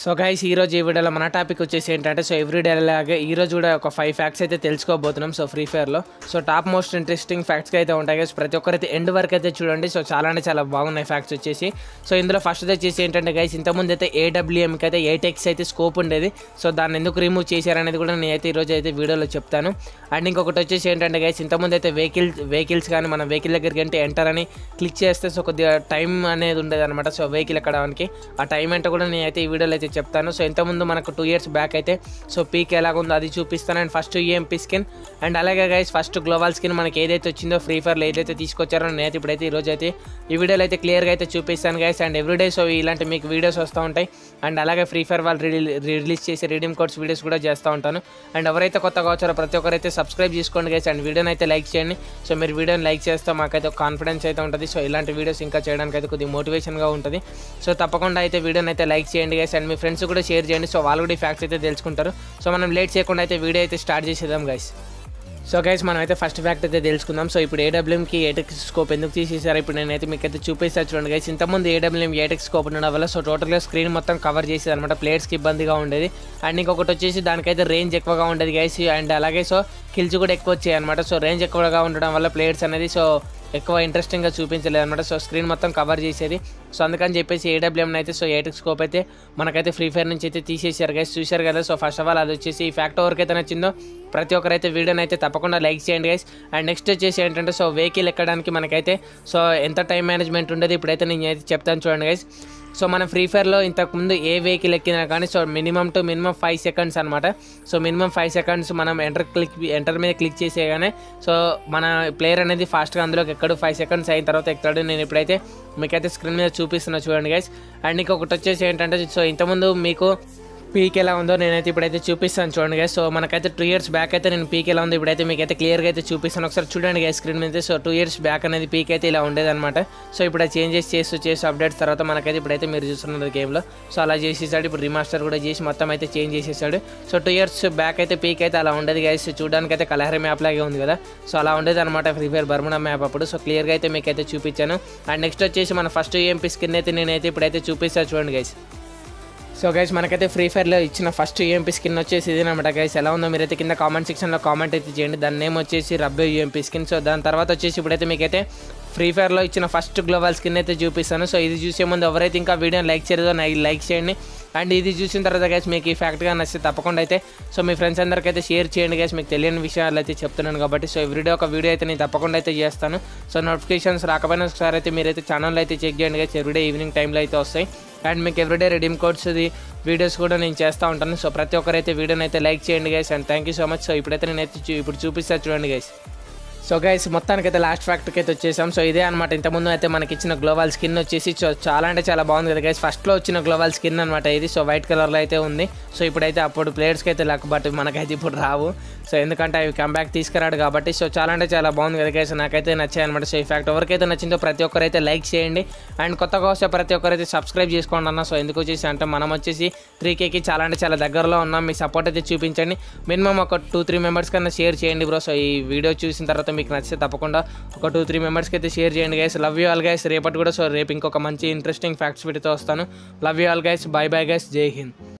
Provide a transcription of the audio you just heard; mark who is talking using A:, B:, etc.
A: so guys ఈ రోజు ఈ వీడియోలో మన టాపిక్ వచ్చేసి ఏంటంటే సో ఎవ్రీడే లాగే ఈ రోజు కూడా ఒక ఫైవ్ ఫ్యాక్ట్స్ అయితే తెలుసుకోబోతున్నాం సో ఫ్రీ ఫైర్లో so top most interesting facts అయితే ఉంటాయి గైస్ ప్రతి ఒక్కరైతే ఎండ్ వరకు అయితే చూడండి సో చాలా అంటే చాలా బాగున్నాయి ఫ్యాక్ట్స్ వచ్చేసి సో ఇందులో ఫస్ట్ వచ్చేసి ఏంటంటే గైస్ ఇంతకుముందు అయితే ఏడబ్ల్యూఎంకి అయితే ఎయిట్ ఎక్స్ అయితే స్కోప్ ఉండేది సో దాన్ని ఎందుకు రిమూవ్ చేశారనేది కూడా నేనైతే ఈరోజు అయితే వీడియోలో చెప్తాను అండ్ ఇంకొకటి వచ్చేసి ఏంటంటే గైస్ ఇంతకుముందు అయితే వెహికల్ వెహికల్స్ కానీ మన వెహికల్ దగ్గరికి అంటే ఎంటర్ అని క్లిక్ చేస్తే సో కొద్దిగా టైం అనేది ఉండేది అనమాట సో వెహికల్ ఎక్కడానికి ఆ టైం అంటే కూడా నేనైతే ఈ వీడియోలో అయితే చెప్తాను సో ఇంతకుముందు మనకు టూ ఇయర్స్ బ్యాక్ అయితే సో పీక్ ఎలాగుందో అది చూపిస్తాను and first UMP skin and అలాగే గైస్ ఫస్ట్ గ్లోబల్ స్కిన్ మనకి ఏదైతే వచ్చిందో ఫ్రీ ఫైర్లో ఏదైతే తీసుకొచ్చారో నేనైతే ఇప్పుడైతే ఈ రోజు అయితే ఈ వీడియోలో అయితే క్లియర్గా అయితే చూపిస్తాను గైస్ అండ్ ఎవ్రీడే సో ఇలాంటి మీకు వీడియోస్ వస్తూ ఉంటాయి అండ్ అలాగే ఫ్రీ ఫైర్ వాళ్ళు రిలీజ్ చేసి రీడింగ్ కోడ్స్ వీడియోస్ కూడా చేస్తూ ఉంటాను అండ్ ఎవరైతే కొత్తగా వచ్చారో ప్రతి ఒక్కరైతే సబ్స్క్రైబ్ చేసుకోండి గైస్ అండ్ వీడియోని అయితే లైక్ చేయండి సో మీరు వీడియోని లైక్ చేస్తే మాకైతే ఒక కాన్ఫిడెన్స్ అయితే ఉంటుంది సో ఇలాంటి వీడియోస్ ఇంకా చేయడానికి అయితే కొద్దిగా మోటివేషన్గా ఉంటుంది సో తప్పకుండా అయితే వీడియోని అయితే లైక్ చేయండి గైస్ అండ్ మీ ఫ్రెండ్స్ కూడా షేర్ చేయండి సో వాళ్ళు కూడా ఈ ఫ్యాక్ట్స్ అయితే తెలుసుకుంటారు సో మనం లేట్ చేయకుండా అయితే వీడియో అయితే స్టార్ట్ చేసేద్దాం గైస్ సో గైస్ మనం అయితే ఫస్ట్ ఫ్యాక్ట్ అయితే తెలుసుకుందాం సో ఇప్పుడు ఏడబ్ల్యూఎంకి ఏటెక్స్ స్కోప్ ఎందుకు తీసేసారు ఇప్పుడు నేనైతే మీకు అయితే చూపిస్తాను చూడండి గైస్ ఇంతకుముందు ఏడబ్ల్యూఎం ఏటెక్స్ స్కోప్ ఉండడం వల్ల సో టోటల్గా స్క్రీన్ మొత్తం కవర్ చేసేది అనమాట ప్లేయర్స్కి ఇబ్బందిగా ఉండేది అండ్ ఇంకొకటి వచ్చేసి దానికైతే రేంజ్ ఎక్కువగా ఉండేది గైస్ అండ్ అలాగే సో కిల్స్ కూడా ఎక్కువ వచ్చాయి అనమాట సో రేంజ్ ఎక్కువగా ఉండడం వల్ల ప్లేయర్స్ అనేది సో ఎక్కువ ఇంట్రెస్టింగ్గా చూపించలేదు అనమాట సో స్క్రీన్ మొత్తం కవర్ చేసేది సో అందుకని చెప్పేసి ఏడబ్ల్యూఎం అయితే సో ఏటెక్ స్కోప్ అయితే మనకైతే ఫ్రీ ఫైర్ నుంచి అయితే తీసేసారు గైస్ చూశారు కదా సో ఫస్ట్ ఆఫ్ ఆల్ అది వచ్చేసి ఈ ఫ్యాక్ట్ ఎవరికైతే నచ్చిందో ప్రతి ఒక్కరైతే వీడియోని అయితే తప్పకుండా లైక్ చేయండి గైస్ అండ్ నెక్స్ట్ వచ్చేసి ఏంటంటే సో వెహికల్ ఎక్కడానికి మనకైతే సో ఎంత టైం మేనేజ్మెంట్ ఉండేది ఇప్పుడైతే నేను అయితే చెప్తాను చూడండి గైస్ సో మనం ఫ్రీ ఫైర్లో ఇంతకుముందు ఏ వెహికల్ ఎక్కినా కానీ so minimum to minimum five seconds అనమాట సో మినిమం ఫైవ్ సెకండ్స్ మనం ఎంటర్ క్లిక్ ఎంటర్ మీద క్లిక్ చేసేయగానే సో మన ప్లేయర్ అనేది ఫాస్ట్గా అందులోకి ఎక్కడు ఫైవ్ సెకండ్స్ అయిన తర్వాత ఎక్కుతాడు నేను ఇప్పుడైతే మీకైతే స్క్రీన్ మీద చూపిస్తున్నా చూడండి గైస్ అండ్ ఇంకొకటి వచ్చేసి ఏంటంటే సో ఇంతకుముందు మీకు పీక్ ఎలా ఉందో నేనైతే ఇప్పుడైతే చూపిస్తాను చూడండి గైస్ సో మనకైతే టూ ఇయర్స్ బ్యాక్ అయితే నేను పీక్ ఎలా ఉందో ఇప్పుడైతే మీకు అయితే క్లియర్గా అయితే చూపిస్తాను ఒకసారి చూడండి గైస్ స్క్రీన్ మీద సో టూ ఇయర్స్ బ్యాక్ అనేది పీక్ అయితే ఇలా ఉండేదన్నమాట సో ఇప్పుడు ఆ చేంజెస్ చేస్తూ చేసి అప్డేట్స్ తర్వాత మనకైతే ఇప్పుడైతే మీరు చూస్తున్నారు గేమ్లో సో అలా చేసేసాడు ఇప్పుడు రిమాస్టర్ కూడా చేసి మొత్తం అయితే చేంజ్ చేసేసాడు సో టూ ఇయర్స్ బ్యాక్ అయితే పీక్ అయితే అలా ఉండేది గైస్ చూడడానికి అయితే కలహరి మ్యాప్ లాగే ఉంది కదా సో అలా ఉండేది అనమాట ఫ్రీ ఫైర్ బర్ముడా మ్యాప్ అప్పుడు సో క్లియర్గా అయితే మీకు అయితే చూపించాను అండ్ నెక్స్ట్ వచ్చేసి మన ఫస్ట్ ఈఎంపీ స్కిన్ అయితే నేనైతే ఇప్పుడైతే చూపిస్తాను చూడండి గైస్ సో గైస్ మనకైతే ఫ్రీ ఫైర్లో ఇచ్చిన ఫస్ట్ యూఎంపీ స్కిన్ వచ్చేసి ఇదేనమాట గైస్ ఎలా ఉందో మీరైతే కింద కామెంట్ సెక్షన్లో కామెంట్ అయితే చేయండి దాని నేమ్ వచ్చేసి రబ్బే యూఎంపీ స్కిన్ సో దాని తర్వాత వచ్చేసి ఇప్పుడైతే మీకైతే ఫ్రీ ఫైర్లో ఇచ్చిన ఫస్ట్ గ్లోబల్ స్కిన్ అయితే చూపిస్తాను సో ఇది చూసే ముందు ఎవరైతే ఇంకా వీడియోని లైక్ చేయలేదో లైక్ చేయండి అండ్ ఇది చూసిన తర్వాత గైస్ మీకు ఈ ఫ్యాక్ట్గా నచ్చితే తప్పకుండా అయితే సో మీ ఫ్రెండ్స్ అందరికీ అయితే షేర్ చేయండి గైస్ మీకు తెలియని విషయాలు అయితే చెప్తున్నాను కాబట్టి సో ఎవ్రీడే ఒక వీడియో అయితే నేను తప్పకుండా అయితే చేస్తాను సో నోటిఫికేషన్స్ రాకపోయినా ఒకసారి అయితే మీరైతే ఛానల్ అయితే చెక్ చేయండి గైస్ ఎవ్రీడే ఈవినింగ్ టైంలో అయితే వస్తాయి అండ్ మీకు ఎవ్రీడే రెడీమ్ కోడ్స్ వీడియోస్ కూడా నేను చేస్తూ ఉంటాను సో ప్రతి ఒక్కరైతే వీడియోని అయితే లైక్ చేయండి guys and thank you so much so ఇప్పుడైతే నేనైతే చూ- ఇప్పుడు చూపిస్తాను చూడండి గైస్ సో గైస్ మొత్తానికి అయితే లాస్ట్ ఫ్యాక్టర్కి అయితే వచ్చేసాం సో ఇదే అనమాట ఇంతకుముందు అయితే మనకి ఇచ్చిన గ్లోబల్ స్కిన్ వచ్చేసి చో- చాలా అంటే చాలా బాగుంది కదా గైస్ ఫస్ట్లో వచ్చిన గ్లోబల్ స్కిన్ అనమాట ఇది సో వైట్ కలర్లో అయితే ఉంది సో ఇప్పుడైతే అప్పుడు ప్లేయర్స్కి అయితే లక్ బట్ మనకైతే ఇప్పుడు రావు సో ఎందుకంటే అవి కంబ్యాక్ తీసుకురాడు కాబట్టి సో చాలా అంటే చాలా బాగుంది కదా గైస్ నాకైతే నచ్చాయి అనమాట సో ఈ ఫ్యాక్ట్ ఎవరికైతే నచ్చిందో ప్రతి ఒక్కరైతే లైక్ చేయండి అండ్ కొత్తగా వస్తే ప్రతి ఒక్కరైతే సబ్స్క్రైబ్ చేసుకోండి అన్న సో ఎందుకు వచ్చేసి అంటే మనం వచ్చేసి త్రీ కేకి చాలా అంటే చాలా దగ్గరలో ఉన్నాం మీ సపోర్ట్ అయితే చూపించండి మినిమం ఒక టూ త్రీ మెంబర్స్ కన్నా షేర్ చేయండి బ్రో సో ఈ వీడియో చూసిన తర్వాత మీకు నచ్చితే తప్పకుండా ఒక టూ త్రీ మెంబర్స్కి అయితే షేర్ చేయండి guys love you all guys రేపటి కూడా సో రేపు ఇంకొక మంచి ఇంట్రెస్టింగ్ ఫ్యాక్ట్స్ వీటితో వస్తాను love you all guys bye bye guys జై హింద్